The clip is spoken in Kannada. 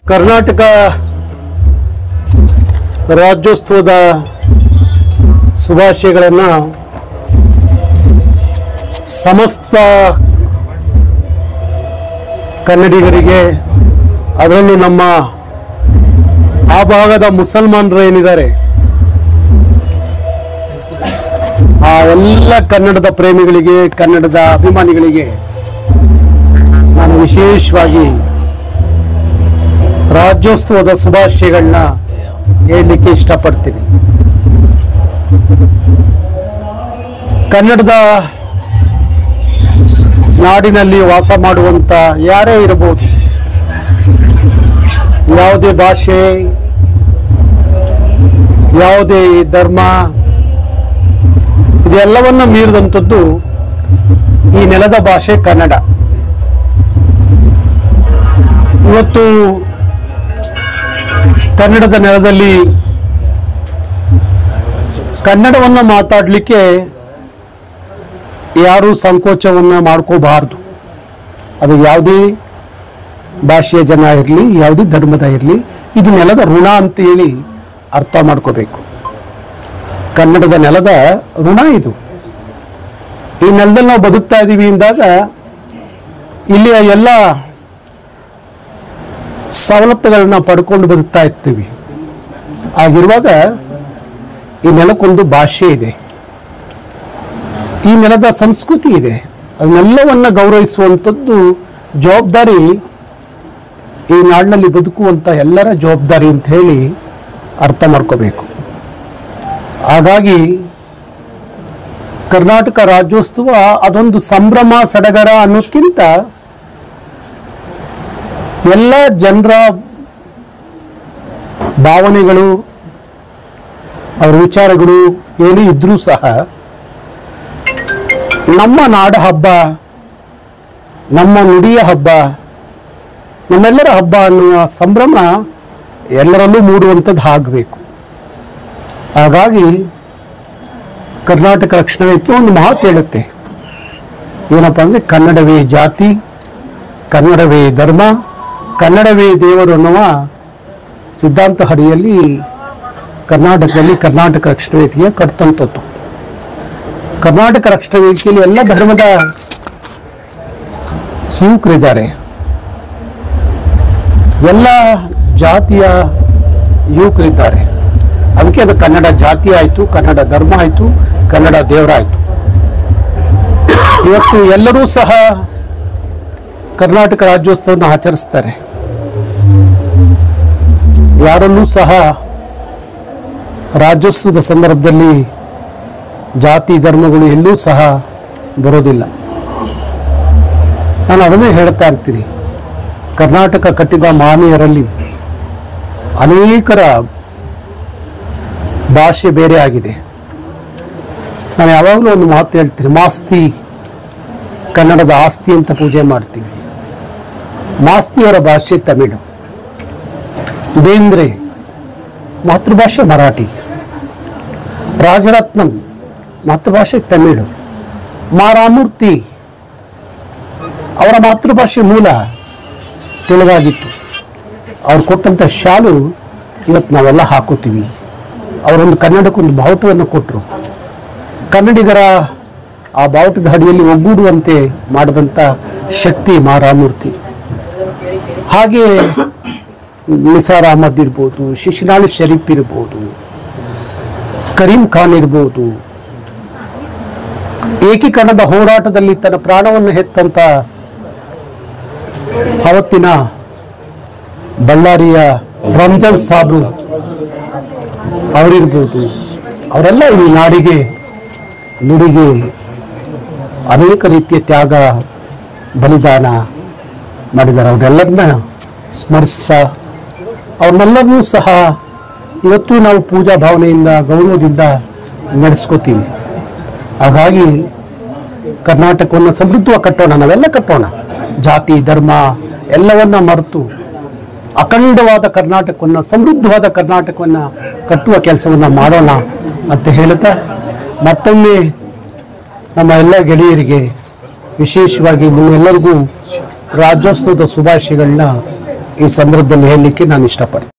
ಕರ್ನಾಟಕ ರಾಜ್ಯೋತ್ಸವದ ಶುಭಾಶಯಗಳನ್ನು ಸಮಸ್ತ ಕನ್ನಡಿಗರಿಗೆ ಅದರಲ್ಲೂ ನಮ್ಮ ಆ ಭಾಗದ ಮುಸಲ್ಮಾನರು ಏನಿದ್ದಾರೆ ಆ ಎಲ್ಲ ಕನ್ನಡದ ಪ್ರೇಮಿಗಳಿಗೆ ಕನ್ನಡದ ಅಭಿಮಾನಿಗಳಿಗೆ ನಾನು ವಿಶೇಷವಾಗಿ ರಾಜ್ಯೋತ್ಸವದ ಶುಭಾಶಯಗಳನ್ನ ಹೇಳಲಿಕ್ಕೆ ಇಷ್ಟಪಡ್ತೀನಿ ಕನ್ನಡದ ನಾಡಿನಲ್ಲಿ ವಾಸ ಮಾಡುವಂತ ಯಾರೇ ಇರಬಹುದು ಯಾವುದೇ ಭಾಷೆ ಯಾವುದೇ ಧರ್ಮ ಇದೆಲ್ಲವನ್ನ ಮೀರಿದಂಥದ್ದು ಈ ನೆಲದ ಭಾಷೆ ಕನ್ನಡ ಇವತ್ತು ಕನ್ನಡದ ನೆಲದಲ್ಲಿ ಕನ್ನಡವನ್ನು ಮಾತಾಡಲಿಕ್ಕೆ ಯಾರೂ ಸಂಕೋಚವನ್ನು ಮಾಡ್ಕೋಬಾರ್ದು ಅದು ಯಾವುದೇ ಭಾಷೆಯ ಜನ ಇರಲಿ ಯಾವುದೇ ಧರ್ಮದ ಇರಲಿ ಇದು ನೆಲದ ಋಣ ಅಂತ ಹೇಳಿ ಅರ್ಥ ಮಾಡ್ಕೋಬೇಕು ಕನ್ನಡದ ನೆಲದ ಋಣ ಇದು ಈ ನೆಲದಲ್ಲಿ ನಾವು ಬದುಕ್ತಾ ಇದ್ದೀವಿ ಅಂದಾಗ ಇಲ್ಲಿಯ ಎಲ್ಲ ಸವಲತ್ತುಗಳನ್ನ ಪಡ್ಕೊಂಡು ಬದುಕ್ತಾ ಇರ್ತೀವಿ ಆಗಿರುವಾಗ ಈ ನೆಲಕ್ಕೊಂದು ಭಾಷೆ ಇದೆ ಈ ನೆಲದ ಸಂಸ್ಕೃತಿ ಇದೆ ಅದನ್ನೆಲ್ಲವನ್ನ ಗೌರವಿಸುವಂಥದ್ದು ಜವಾಬ್ದಾರಿ ಈ ನಾಡಿನಲ್ಲಿ ಬದುಕುವಂತ ಎಲ್ಲರ ಜವಾಬ್ದಾರಿ ಅಂತ ಹೇಳಿ ಅರ್ಥ ಮಾಡ್ಕೋಬೇಕು ಹಾಗಾಗಿ ಕರ್ನಾಟಕ ರಾಜ್ಯೋತ್ಸವ ಅದೊಂದು ಸಂಭ್ರಮ ಸಡಗರ ಅನ್ನೋದಕ್ಕಿಂತ ಎಲ್ಲ ಜನರ ಭಾವನೆಗಳು ಅವರ ವಿಚಾರಗಳು ಏನೇ ಇದ್ರೂ ಸಹ ನಮ್ಮ ನಾಡ ಹಬ್ಬ ನಮ್ಮ ನುಡಿಯ ಹಬ್ಬ ನಮ್ಮೆಲ್ಲರ ಹಬ್ಬ ಅನ್ನುವ ಸಂಭ್ರಮ ಎಲ್ಲರಲ್ಲೂ ಮೂಡುವಂಥದ್ದು ಆಗಬೇಕು ಹಾಗಾಗಿ ಕರ್ನಾಟಕ ರಕ್ಷಣಾ ವೇದಿಕೆ ಒಂದು ಮಾತು ಹೇಳುತ್ತೆ ಏನಪ್ಪ ಅಂದರೆ ಕನ್ನಡವೇ ಜಾತಿ ಕನ್ನಡವೇ ಧರ್ಮ ಕನ್ನಡವೇ ದೇವರು ಅನ್ನುವ ಸಿದ್ಧಾಂತ ಅಡಿಯಲ್ಲಿ ಕರ್ನಾಟಕದಲ್ಲಿ ಕರ್ನಾಟಕ ರಕ್ಷಣಾ ವೇದಿಕೆ ಕಟ್ತಂಥದ್ದು ಕರ್ನಾಟಕ ರಕ್ಷಣಾ ವೇದಿಕೆಯಲ್ಲಿ ಎಲ್ಲ ಧರ್ಮದ ಯುವಕರಿದ್ದಾರೆ ಎಲ್ಲ ಜಾತಿಯ ಯುವಕರಿದ್ದಾರೆ ಅದಕ್ಕೆ ಅದು ಕನ್ನಡ ಜಾತಿ ಆಯಿತು ಕನ್ನಡ ಧರ್ಮ ಆಯಿತು ಕನ್ನಡ ದೇವರಾಯಿತು ಇವತ್ತು ಎಲ್ಲರೂ ಸಹ ಕರ್ನಾಟಕ ರಾಜ್ಯೋತ್ಸವವನ್ನು ಆಚರಿಸ್ತಾರೆ ಯಾರಲ್ಲೂ ಸಹ ರಾಜ್ಯೋತ್ಸವದ ಸಂದರ್ಭದಲ್ಲಿ ಜಾತಿ ಧರ್ಮಗಳು ಎಲ್ಲೂ ಸಹ ಬರೋದಿಲ್ಲ ನಾನು ಅದನ್ನೇ ಹೇಳ್ತಾ ಇರ್ತೀನಿ ಕರ್ನಾಟಕ ಕಟ್ಟಿದ ಮಹನೀಯರಲ್ಲಿ ಅನೇಕರ ಭಾಷೆ ಬೇರೆ ಆಗಿದೆ ನಾನು ಯಾವಾಗಲೂ ಒಂದು ಮಾತು ಹೇಳ್ತೀನಿ ಮಾಸ್ತಿ ಕನ್ನಡದ ಆಸ್ತಿ ಅಂತ ಪೂಜೆ ಮಾಡ್ತೀವಿ ಮಾಸ್ತಿಯವರ ಭಾಷೆ ತಮಿಳು ಬೇಂದ್ರೆ ಮಾತೃಭಾಷೆ ಮರಾಠಿ ರಾಜರತ್ನಂ ಮಾತೃಭಾಷೆ ತಮಿಳು ಮಾರಾಮೂರ್ತಿ ಅವರ ಮಾತೃಭಾಷೆ ಮೂಲ ತೆಲುಗಾಗಿತ್ತು ಅವ್ರು ಕೊಟ್ಟಂಥ ಶಾಲು ಇವತ್ತು ನಾವೆಲ್ಲ ಹಾಕೋತೀವಿ ಅವರೊಂದು ಕನ್ನಡಕ್ಕೊಂದು ಬಾವುಟವನ್ನು ಕೊಟ್ಟರು ಕನ್ನಡಿಗರ ಆ ಬಾವುಟದ ಅಡಿಯಲ್ಲಿ ಒಗ್ಗೂಡುವಂತೆ ಮಾಡಿದಂಥ ಶಕ್ತಿ ಮಾ ರಾಮೂರ್ತಿ ಹಾಗೆ ನಿಸಾರ್ ಅಹಮದ್ ಇರ್ಬೋದು ಶಿಶಿನಾಳ್ ಶರೀಫ್ ಇರ್ಬೋದು ಕರೀಂ ಖಾನ್ ಇರ್ಬೋದು ಏಕೀಕರಣದ ಹೋರಾಟದಲ್ಲಿ ತನ್ನ ಪ್ರಾಣವನ್ನು ಹೆತ್ತಂತ ಅವತ್ತಿನ ಬಳ್ಳಾರಿಯ ರಂಜಾನ್ ಸಾಬು ಅವರಿರ್ಬೋದು ಅವರೆಲ್ಲ ಈ ನಾಡಿಗೆ ನುಡಿಗೆ ಅನೇಕ ರೀತಿಯ ತ್ಯಾಗ ಬಲಿದಾನ ಮಾಡಿದ್ದಾರೆ ಅವರೆಲ್ಲರನ್ನ ಸ್ಮರಿಸ್ತಾ ಅವ್ರನ್ನೆಲ್ಲರನ್ನೂ ಸಹ ಇವತ್ತು ನಾವು ಪೂಜಾ ಭಾವನೆಯಿಂದ ಗೌರವದಿಂದ ನಡೆಸ್ಕೋತೀವಿ ಹಾಗಾಗಿ ಕರ್ನಾಟಕವನ್ನು ಸಮೃದ್ಧವಾಗಿ ಕಟ್ಟೋಣ ನಾವೆಲ್ಲ ಕಟ್ಟೋಣ ಜಾತಿ ಧರ್ಮ ಎಲ್ಲವನ್ನ ಮರೆತು ಅಖಂಡವಾದ ಕರ್ನಾಟಕವನ್ನು ಸಮೃದ್ಧವಾದ ಕರ್ನಾಟಕವನ್ನು ಕಟ್ಟುವ ಕೆಲಸವನ್ನು ಮಾಡೋಣ ಅಂತ ಹೇಳ್ತಾ ಮತ್ತೊಮ್ಮೆ ನಮ್ಮ ಎಲ್ಲ ಗೆಳೆಯರಿಗೆ ವಿಶೇಷವಾಗಿ ನಿಮ್ಮೆಲ್ಲರಿಗೂ ರಾಜ್ಯೋತ್ಸವದ ಶುಭಾಶಯಗಳನ್ನ ಈ ಸಂದರ್ಭದಲ್ಲಿ ಹೇಳಲಿಕ್ಕೆ ನಾನು ಇಷ್ಟಪಡ್ತೀನಿ